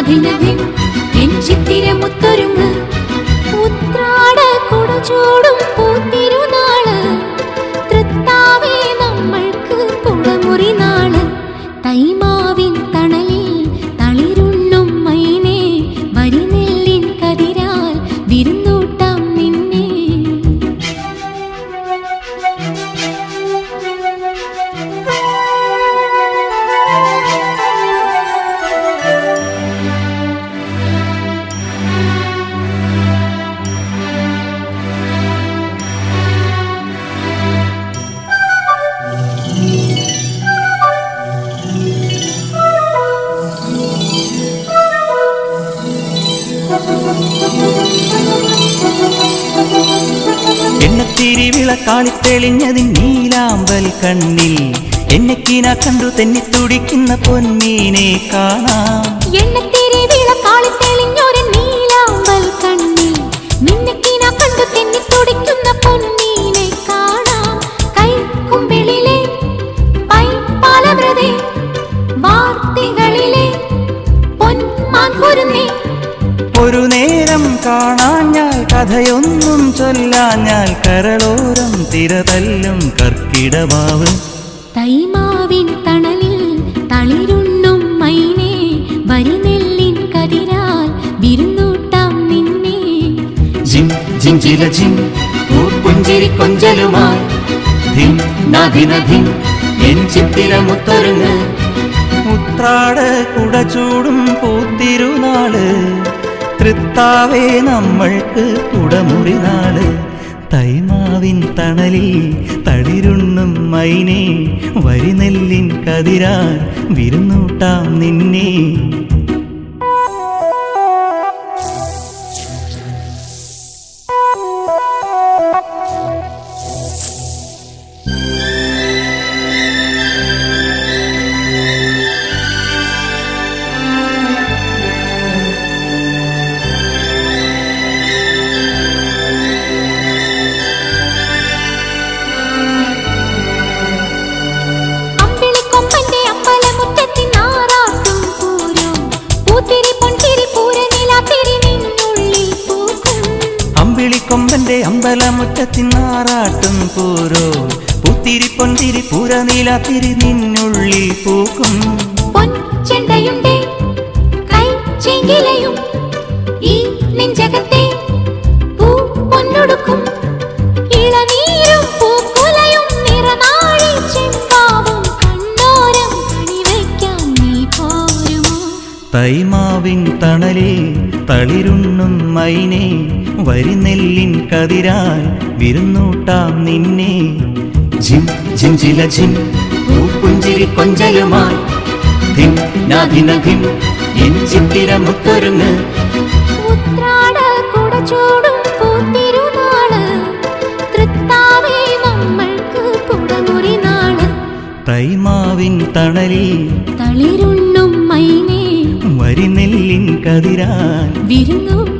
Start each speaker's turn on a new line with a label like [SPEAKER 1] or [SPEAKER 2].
[SPEAKER 1] നഭിനഭിം എഞ്ചിത്തിര മുത്തൊരുങ്ങ് ഉത്രാട കുടചൂടും പൂത്തിരുനാള് തൃത്താവേ നമ്മൾക്ക് കുടമുറി നാള് തൈമാവിൻ തണലിൽ തളിരുണ്ണും മൈനേ വരിനെല്ലിൻ കതിരാൽ വിരുന്നൂട്ടാം നിന്നെ
[SPEAKER 2] എണ്ണത്തിരി വിളക്കാളിത്തെളിഞ്ഞതിൻ നീലാമ്പൽ കണ്ണിൽ എന്നെക്കീന കണ്ടു തെന്നി തുടിക്കുന്ന പൊന്നീനെ കാണാം
[SPEAKER 1] എണ്ണത്തിരി വിളക്കാളി തെളിഞ്ഞൊരു നീലാമ്പൽ കണ്ണിൽ മിന്നക്കിന കണ്ടു തെന്നി തുടിക്കുന്ന പൊന്നീനെ കാണാം കൈക്കുമ്പിളിലെ പൈപ്പാലമൃതേ വാർത്തകളിലെ പൊന്മാൻകുരുന്നേ
[SPEAKER 2] ഒരു നേരം കാണാഞ്ഞാൽ കഥയൊന്നും ചൊല്ലാഞ്ഞാൽ കരളോരം തിരതല്ലും കർക്കിടമാവ്
[SPEAKER 1] തൈമാവിൻ തണലിൽ തളിരുണ്ണും മൈനേ വരിനെല്ലിൻ കതിരാൽ വിരുന്നൂട്ടാം നിന്നെ
[SPEAKER 2] ജിം ജിം ജില ജിം പൂപ്പുഞ്ചിരി കൊഞ്ചലുമായി ധിം നദിനധിം എൻ ചിത്തിരമുത്തൊരുങ്ങ് ഉത്രാട കുടചൂടും പൂത്തിരുനാള് തൃത്താവേ നമ്മൾക്ക് കുടമുറി നാള് തൈമാവിൻ തണലിൽ തളിരുണ്ണും മൈനേ വരിനെല്ലിൻ കതിരാൽ വിരുന്നൂട്ടാം നിന്നെ
[SPEAKER 1] അമ്പിളിക്കൊമ്പന്റെ അമ്പലമുറ്റത്തിൻ ആറാട്ടും പൂരം പൂത്തിരി പൊൻതിരി പൂരനിലാത്തിരി നിന്നുള്ളിൽ പൂക്കും
[SPEAKER 2] അമ്പിളിക്കൊമ്പന്റെ അമ്പലമുറ്റത്തിൻ ആറാട്ടും പൂരോ പുത്തിരി പൊന്തിരി പൂരനീലാത്തിരി നിന്നുള്ളിൽ പൂക്കും
[SPEAKER 1] പൊൻചെണ്ടയുണ്ടേ കൈ ചെങ്കിലയും ഈ നെഞ്ചകത്തെ പൂ പൊന്നൊടുക്കും ഇളനീരും പൂക്കുലയും നിറനാഴി ചെമ്പാവും കണ്ണോരം കണിവയ്ക്കാൻ നീ പോരുമോ
[SPEAKER 2] തൈമാവിൻ തണലിൽ തളിരുണ്ണും മൈനേ വരിനെല്ലിൻ കതിരാൽ വിരുന്നൂട്ടാം നിന്നെ ജിം ജിം ജില ജിം പൂപ്പുഞ്ചിരി കൊഞ്ചലുമായി ധിം നദിനധിം എൻ ചിത്തിരമുത്തൊരുങ്ങ്
[SPEAKER 1] ഉത്രാട കുടചൂടും പൂത്തിരുനാള് തൃത്താവേ നമ്മൾക്ക് കുടമുറി നാള്
[SPEAKER 2] തൈമാവിൻ തണലിൽ
[SPEAKER 1] തളിരുണ്ണും മൈനേ
[SPEAKER 2] വരിനെല്ലിൻ കതിരാൽ
[SPEAKER 1] വിരുന്നു